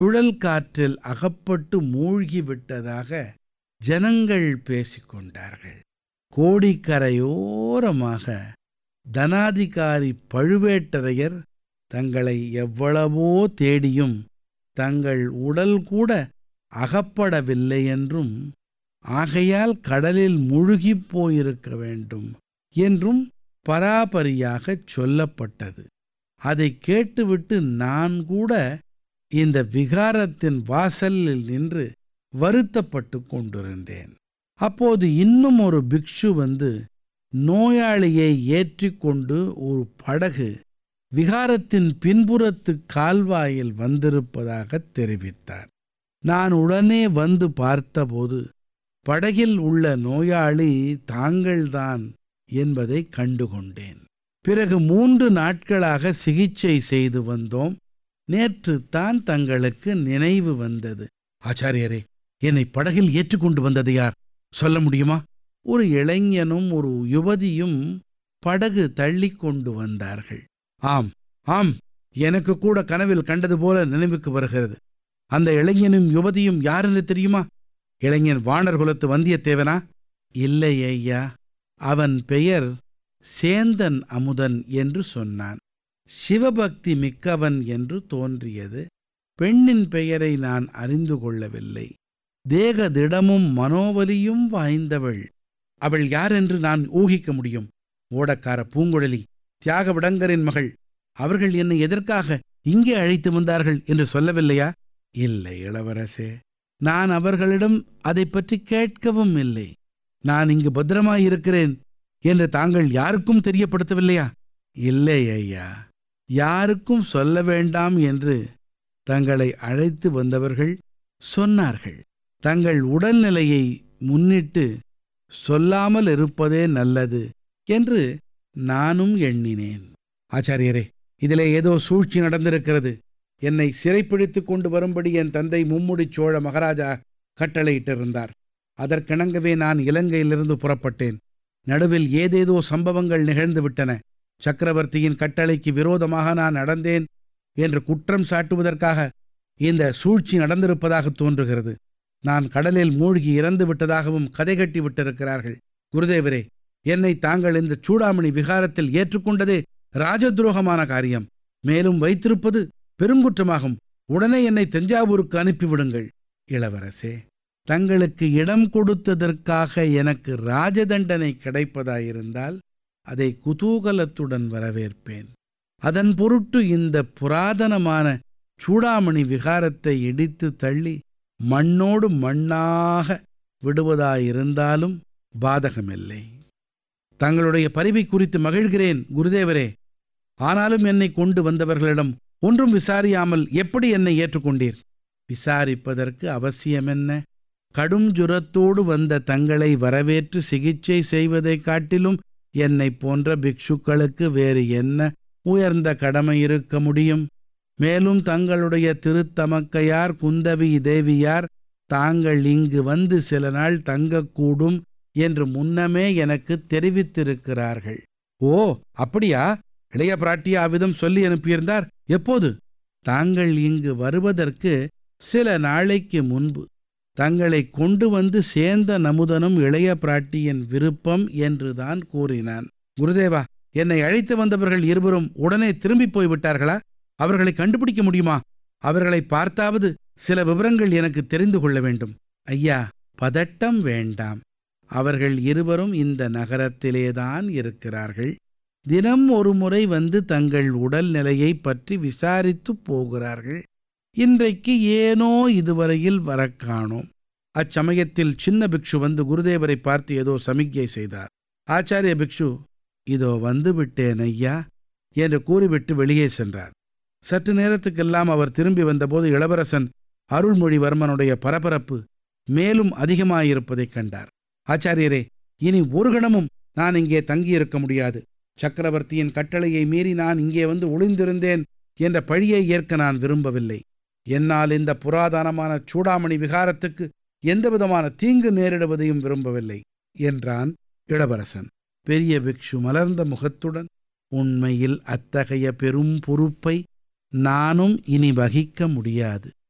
சுழல் காற்றில் அகப்பட்டு மூழ்கி விட்டதாக ஜனங்கள் பேசிக்கொண்டார்கள் கோடிக்கரையோரமாக தனாதிகாரி பழுவேட்டரையர் தங்களை எவ்வளவோ தேடியும் தங்கள் உடல் கூட அகப்படவில்லை என்றும் ஆகையால் கடலில் முழுகிப் போயிருக்க வேண்டும் என்றும் பராபரியாகச் சொல்லப்பட்டது அதைக் கேட்டுவிட்டு நான் கூட இந்த விகாரத்தின் வாசலில் நின்று வருத்தப்பட்டு கொண்டிருந்தேன் அப்போது இன்னும் ஒரு பிக்ஷு வந்து நோயாளியை ஏற்றிக்கொண்டு ஒரு படகு விகாரத்தின் பின்புறத்து கால்வாயில் வந்திருப்பதாகத் தெரிவித்தார் நான் உடனே வந்து பார்த்தபோது படகில் உள்ள நோயாளி தாங்கள்தான் என்பதை கண்டுகொண்டேன் பிறகு மூன்று நாட்களாக சிகிச்சை செய்து வந்தோம் நேற்று தான் தங்களுக்கு நினைவு வந்தது ஆச்சாரியரே என்னை படகில் ஏற்றுக்கொண்டு வந்தது யார் சொல்ல முடியுமா ஒரு இளைஞனும் ஒரு யுவதியும் படகு தள்ளி கொண்டு வந்தார்கள் ஆம் ஆம் எனக்கு கூட கனவில் கண்டது போல நினைவுக்கு வருகிறது அந்த இளைஞனும் யுவதியும் யாருன்னு தெரியுமா இளைஞன் வாணர் குலத்து வந்தியத்தேவனா இல்லை ஐயா அவன் பெயர் சேந்தன் அமுதன் என்று சொன்னான் சிவபக்தி மிக்கவன் என்று தோன்றியது பெண்ணின் பெயரை நான் அறிந்து கொள்ளவில்லை தேக திடமும் மனோவலியும் வாய்ந்தவள் அவள் யாரென்று நான் ஊகிக்க முடியும் ஓடக்கார பூங்குழலி தியாக விடங்கரின் மகள் அவர்கள் என்னை எதற்காக இங்கே அழைத்து வந்தார்கள் என்று சொல்லவில்லையா இல்லை இளவரசே நான் அவர்களிடம் அதை பற்றி கேட்கவும் இல்லை நான் இங்கு பத்திரமாயிருக்கிறேன் என்று தாங்கள் யாருக்கும் தெரியப்படுத்தவில்லையா இல்லை ஐயா யாருக்கும் சொல்ல வேண்டாம் என்று தங்களை அழைத்து வந்தவர்கள் சொன்னார்கள் தங்கள் உடல்நிலையை முன்னிட்டு சொல்லாமல் இருப்பதே நல்லது என்று நானும் எண்ணினேன் ஆச்சாரியரே இதிலே ஏதோ சூழ்ச்சி நடந்திருக்கிறது என்னை சிறைப்பிடித்துக் கொண்டு வரும்படி என் தந்தை மும்முடிச் சோழ மகாராஜா கட்டளையிட்டிருந்தார் அதற்கிணங்கவே நான் இலங்கையிலிருந்து புறப்பட்டேன் நடுவில் ஏதேதோ சம்பவங்கள் நிகழ்ந்து விட்டன சக்கரவர்த்தியின் கட்டளைக்கு விரோதமாக நான் நடந்தேன் என்று குற்றம் சாட்டுவதற்காக இந்த சூழ்ச்சி நடந்திருப்பதாக தோன்றுகிறது நான் கடலில் மூழ்கி இறந்து விட்டதாகவும் கதை கட்டி விட்டிருக்கிறார்கள் குருதேவரே என்னை தாங்கள் இந்த சூடாமணி விகாரத்தில் ஏற்றுக்கொண்டதே ராஜதுரோகமான காரியம் மேலும் வைத்திருப்பது பெருங்குற்றமாகும் உடனே என்னை தஞ்சாவூருக்கு அனுப்பிவிடுங்கள் இளவரசே தங்களுக்கு இடம் கொடுத்ததற்காக எனக்கு ராஜதண்டனை கிடைப்பதாயிருந்தால் அதை குதூகலத்துடன் வரவேற்பேன் அதன் பொருட்டு இந்த புராதனமான சூடாமணி விகாரத்தை இடித்து தள்ளி மண்ணோடு மண்ணாக விடுவதாயிருந்தாலும் பாதகமில்லை தங்களுடைய பரிவை குறித்து மகிழ்கிறேன் குருதேவரே ஆனாலும் என்னை கொண்டு வந்தவர்களிடம் ஒன்றும் விசாரியாமல் எப்படி என்னை ஏற்றுக்கொண்டீர் விசாரிப்பதற்கு அவசியமென்ன கடும் ஜுரத்தோடு வந்த தங்களை வரவேற்று சிகிச்சை செய்வதைக் காட்டிலும் என்னைப் போன்ற பிக்ஷுக்களுக்கு வேறு என்ன உயர்ந்த கடமை இருக்க முடியும் மேலும் தங்களுடைய திருத்தமக்கையார் குந்தவி தேவியார் தாங்கள் இங்கு வந்து சில நாள் தங்கக்கூடும் என்று முன்னமே எனக்கு தெரிவித்திருக்கிறார்கள் ஓ அப்படியா இளைய பிராட்டி அவ்விதம் சொல்லி அனுப்பியிருந்தார் எப்போது தாங்கள் இங்கு வருவதற்கு சில நாளைக்கு முன்பு தங்களை கொண்டு வந்து சேர்ந்த நமுதனும் இளைய பிராட்டியின் விருப்பம் என்றுதான் கூறினான் குருதேவா என்னை அழைத்து வந்தவர்கள் இருவரும் உடனே திரும்பி போய்விட்டார்களா அவர்களை கண்டுபிடிக்க முடியுமா அவர்களை பார்த்தாவது சில விவரங்கள் எனக்கு தெரிந்து கொள்ள வேண்டும் ஐயா பதட்டம் வேண்டாம் அவர்கள் இருவரும் இந்த நகரத்திலேதான் இருக்கிறார்கள் தினம் ஒரு முறை வந்து தங்கள் உடல் நிலையை பற்றி விசாரித்து போகிறார்கள் இன்றைக்கு ஏனோ இதுவரையில் வரக் காணோம் அச்சமயத்தில் சின்ன பிக்ஷு வந்து குருதேவரை பார்த்து ஏதோ சமிக்ஞை செய்தார் ஆச்சாரிய பிக்ஷு இதோ வந்து விட்டேன் ஐயா என்று கூறிவிட்டு வெளியே சென்றார் சற்று நேரத்துக்கெல்லாம் அவர் திரும்பி வந்தபோது இளவரசன் அருள்மொழிவர்மனுடைய பரபரப்பு மேலும் அதிகமாயிருப்பதைக் கண்டார் ஆச்சாரியரே இனி ஒரு கணமும் நான் இங்கே தங்கியிருக்க முடியாது சக்கரவர்த்தியின் கட்டளையை மீறி நான் இங்கே வந்து ஒளிந்திருந்தேன் என்ற பழியை ஏற்க நான் விரும்பவில்லை என்னால் இந்த புராதனமான சூடாமணி விகாரத்துக்கு எந்தவிதமான தீங்கு நேரிடுவதையும் விரும்பவில்லை என்றான் இளவரசன் பெரிய பிக்ஷு மலர்ந்த முகத்துடன் உண்மையில் அத்தகைய பெரும் பொறுப்பை நானும் இனி வகிக்க முடியாது